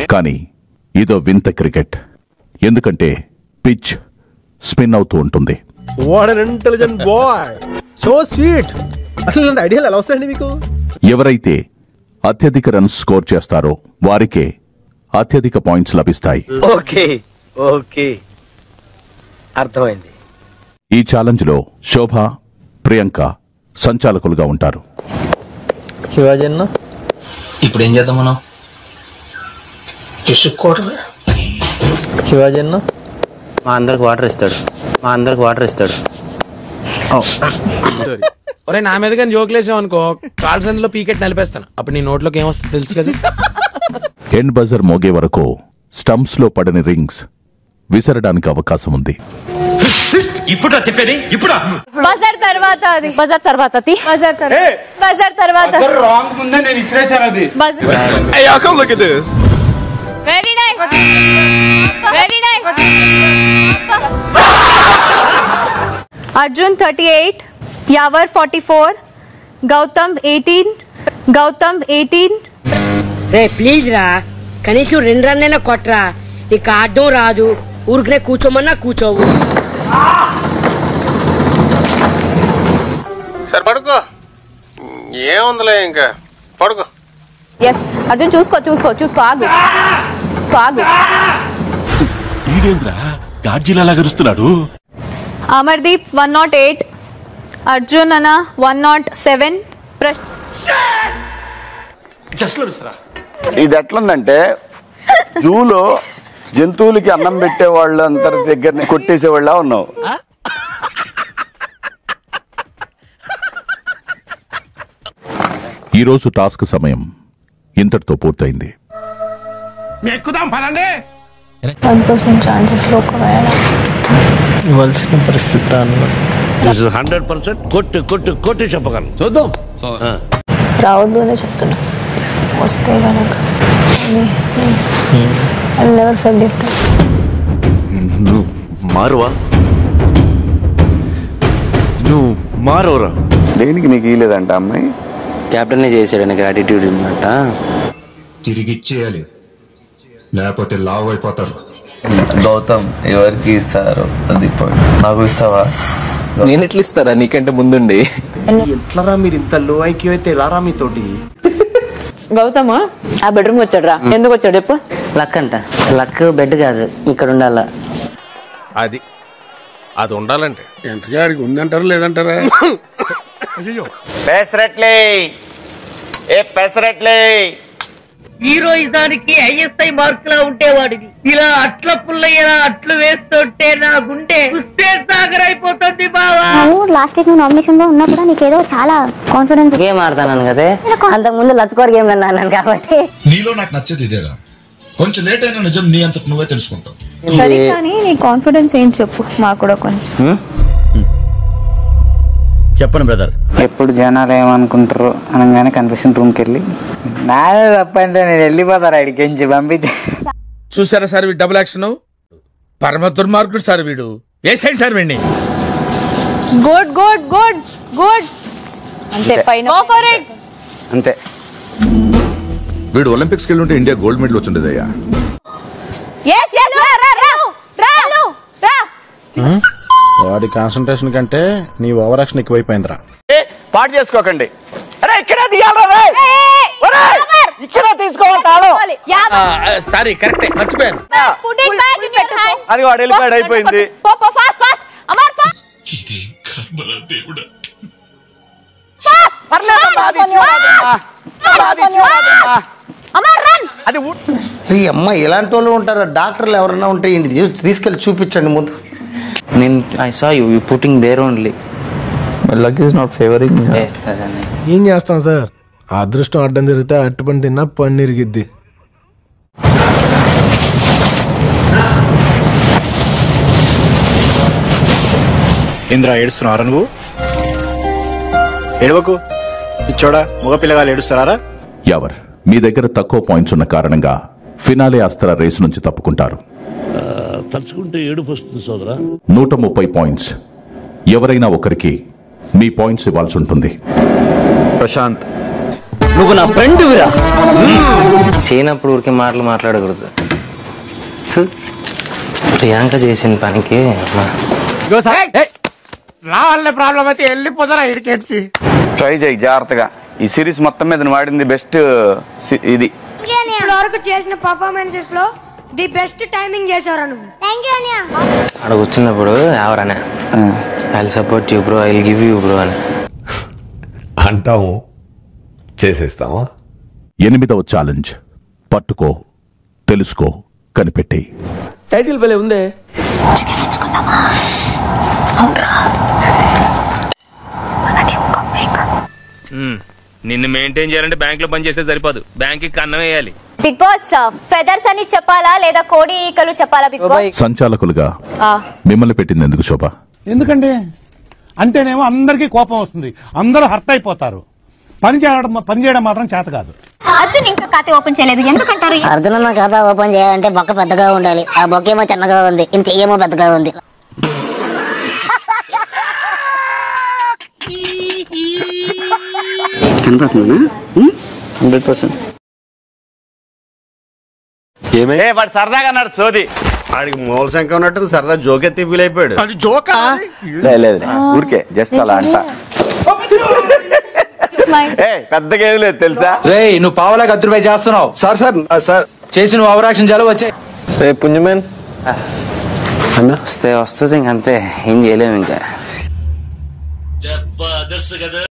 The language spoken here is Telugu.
కానీ ఇదో వింత క్రికెట్ ఎందుకంటే పిచ్ స్పిన్ అవుతూ ఉంటుంది what an intelligent boy so sweet అసలు ఇలాంటి ఐడియాలు ఎలా వస్తాయండి మీకు ఎవరైతే అత్యధిక రన్స్ స్కోర్ చేస్తారో వారికే అత్యధిక పాయింట్స్ లభిస్తాయి ఓకే ఓకే అర్థమైంది ఈ ఛాలెంజ్లో శోభ ప్రియాంక సంచాలకులుగా ఉంటారు శివాజీ అన్న ఇప్పుడు ఏం చేద్దాం మనం విసుక్కోవడమే శివాజీ అన్న మా అందరికి వాటర్ ఇస్తాడు మా అందరికి వాటర్ ఇస్తాడు ఒరే నా మీద కానీ జోకులేసావు అనుకో కాల్ సందులో పీకెట్ నలిపేస్తాను అప్పుడు నీ నోట్లోకి ఏమొస్తుంది తెలుసు కదా ఎండ్ బజర్ మోగే వరకు స్టంప్స్ లో పడని రింగ్స్ విసరడానికి అవకాశం ఉంది ఇప్పుడు చెప్పేది ఇప్పుడు బజార్ తర్వాత అది బజార్ తర్వాత తి. బజార్ తర్వాత బజార్ తర్వాత రాంగ్ ముందే నేను ఇసిరేసాను అది very nice very nice Arjun thirty eight Yawar forty four Gautham eighteen Gautham eighteen రే ప్లీజ్ రా కనీసం రెండు రన్నైనా కొట్రా నీకు ఆడడం రాదు ఊరికనే కూర్చోమన్నా కూర్చోవు సరే పడుకో ఏముందిలే ఇంకా పడుకో ఎస్ అర్జున్ చూసుకో చూసుకో చూసుకో ఆగు చూసుకో, ఆగు వీడేంద్రా గాడ్జిలా గరుస్తున్నాడు Amardeep one not eight Arjun అన్న వన్ నాట్ సెవెన్ ప్రశ్ జస్ట్ లో మిస్రా ఇది ఎట్లుందంటే జూలో జంతువులకి అన్నం పెట్టే వాళ్ళు అందరి దగ్గర కొట్టేసే వాళ్ళ ఉన్నావు ఈ రోజు టాస్క్ సమయం ఇంతటితో పూర్తయింది ఎక్కుదాం పదండి వన్ పర్సెంట్ ఛాన్సెస్ లో ఒకవేళ ఇవ్వాల్సిన పరిస్థితి రాను హండ్రెడ్ పర్సెంట్ కొట్టు కొట్టు కొట్టి చెప్పగలను చూద్దాం రావద్దు అనే చెప్తున్నా వస్తే కనుక నెవర్ ఫర్గెట్ నువ్వు మారువా నువ్వు మారవరా దేనికి నీకు ఇలేదంట అమ్మాయి కెప్టెన్ చేసాడు నీకు యాటిట్యూడ్ ఉందంట తిరిగి ఇచ్చేయాలి లేకపోతే లావ్ అయిపోతారు గౌతమ్ ఎవరికి ఇస్తారు అది పాయింట్ నాకు ఇస్తావా నేను ఎట్లా ఇస్తారా నీకంటే ముందుండి ఎట్లరా మీరు ఇంత లో ఐక్యూ అయితే రారా మీతోటి గౌతమ్ ఆ బెడ్రూమ్ వచ్చాడు రా ఎందుకు వచ్చాడు చెప్పు లక్ అంట లక్ బెడ్ కాదు ఇక్కడ ఉండాల అది అది ఉండాలంటే ఎంతగాడికి ఉందంటారా లేదంటారా పెసరట్లే ఏ పెసరట్లే హీరోయిజానికి ఐఎస్ఐ మార్కులా ఉంటేవాడిని ఇలా అట్ల పుల్లయ్యలా అట్లు వేస్తుంటే నా గుండె కుస్తే సాగర్ అయిపోతుంది బావా లాస్ట్ వీక్ నువ్వు నామినేషన్ లో ఉన్నా కూడా నీకేదో చాలా కాన్ఫిడెన్స్ గేమ్ ఆడతాను కదా అంతకు ముందు లత్కోర్ గేమ్ అన్నాను కాబట్టి నీలో నాకు నచ్చేది ఇదేరా కొంచెం లేట్ అయినా నిజం నీ అంతకు నువ్వే తెలుసుకుంటావు సరే కానీ నీ కాన్ఫిడెన్స్ ఏంటి చెప్పు మాకు కూడా కొంచెం చెప్పండి బ్రదర్ ఎప్పుడు జనాలు ఏమనుకుంటారు అనగానే కన్ఫెషన్ రూమ్కి వెళ్ళి నాదే తప్పంటే నేను వెళ్ళిపోతారు అడిగించి పంపించి చూసారా సార్ వీడు డబుల్ యాక్షన్ పరమ దుర్మార్గుడు సార్ వీడు ఏ సైడ్ సార్ వీడిని గుడ్ గుడ్ గుడ్ గుడ్ అంతే పైన గో ఫర్ ఇట్ అంతే వీడు ఒలింపిక్స్కి వెళ్ళి ఉంటే ఇండియా గోల్డ్ మెడల్ వచ్చిండేదయ్యా yes yes రా రా రా రా రా వాడి కాన్సన్ట్రేషన్ కంటే నీ ఓవర్ యాక్షన్ ఎక్కువైపోయిందిరా పాటు చేసుకోకండి అరే ఇక్కడ తీయాలా రే ఇక్కడ తీసుకోవాలి తాళం సారీ కరెక్టే మర్చిపోయాను put it back in your hand అది వాడు వెళ్ళిపోయాడు అయిపోయింది పో పో ఫాస్ట్ ఫాస్ట్ అమర్ ఫాస్ట్ దేవుడా పర్లేదమ్మా, అది ఇసుకోరాదమ్మా. అది ఇసుకోరాదమ్మా. అమర్ రన్ అది ఊ- ఈ అమ్మ ఇలాంటి వాళ్ళు ఉంటారు డాక్టర్లు ఎవరైనా ఉంటే ఇంటి తీసుకెళ్ళి చూపించండి ముందు నేను I saw you you putting there only luck is not favouring ఏం చేస్తాం సార్ ఆ అదృష్టం అడ్డం తిరిగితే అట్టు పని తిన్నా పని ఇరిగిద్ది ఇంద్రా ఏడుస్తున్నారా నువ్వు ఏడవకు ఇచ్చోడా మగ పిల్లగాలు ఏడుస్తారా ఎవర్ మీ దగ్గర తక్కువ పాయింట్స్ ఉన్న కారణంగా ఫినాలే అస్త్ర రేసు నుంచి తప్పుకుంటారు తలుచుకుంటే ఏడుపు వస్తుంది సోదరా నూట ముప్పై పాయింట్స్ ఎవరైనా ఒకరికి మీ పాయింట్స్ ఇవ్వాల్సి ఉంటుంది ప్రశాంత్ నువ్వు నా ఫ్రెండ్ విరా చేయనప్పుడు ఊరికే మాటలు మాట్లాడకూడదు థు. ప్రియాంక చేసిన పనికి అమ్మా. నా వల్ల ప్రాబ్లం అయితే వెళ్ళిపోతారా ఇడికెచ్చి ట్రై చేయి జాగ్రత్తగా ఈ సిరీస్ మొత్తం మీద నువ్వు వాడింది బెస్ట్ ఇది ఇప్పటి వరకు చేసిన పర్ఫార్మెన్సెస్ లో ది బెస్ట్ టైమింగ్ చేశారు నువ్వు థ్యాంక్ యూ అనియా ఆడ కూర్చున్నప్పుడు ఎవరనే I support you bro I give you bro అని అంటాము చేసేస్తామా ఎనిమిదవ ఛాలెంజ్ పట్టుకో తెలుసుకో కనిపెట్టేయి టైటిల్ భలే ఉందే నిన్ను మెయింటైన్ చేయాలంటే బ్యాంక్ లో పని చేస్తే సరిపోదు బ్యాంక్ కి అన్నం వేయాలి బిగ్ బాస్ ఫెదర్స్ అని చెప్పాలా లేదా కోడి ఈకలు చెప్పాలా బిగ్ బాస్ సంచాలకులుగా ఆ, మిమ్మల్ని పెట్టింది ఎందుకు శోభ ఎందుకండి అంటేనేమో అందరికీ కోపం వస్తుంది అందరూ హర్ట్ అయిపోతారు పని చేయడం పని చేయడం మాత్రం చేత కాదు అర్జున్ ఇంకా ఖాతా ఓపెన్ చేయలేదు ఎందుకంటారు అర్జున్ అన్న ఖాతా ఓపెన్ చేయాలంటే బొక్క పెద్దగా ఉండాలి ఆ బొక్క ఏమో చిన్నగా ఉంది ఇంత చెయ్యేమో పెద్దగా ఉంది కనపడుతుందా హండ్రెడ్ పర్సెంట్ ఏ వాడు సరదాగా అన్నాడు సోది వాడికి మూల శంఖ ఉన్నట్టు సరదా జోకెత్తి ఫీల్ అయిపోయాడు అది జోకా లే, లేదు లే. ఊరికే జస్ట్ అలా అంట ఏ పెద్దగా ఏం లేదు తెలుసా రే నువ్వు పావలా అద్దరు పై చేస్తున్నావు సార్ సార్ సార్ చేసి నువ్వు అవరాక్షన్ చాలు వచ్చే రే పుంజమేన్ వస్తే వస్తుంది ఇంకంతే ఏం చేయలేము ఇంకా దెబ్బ అదర్సు కదా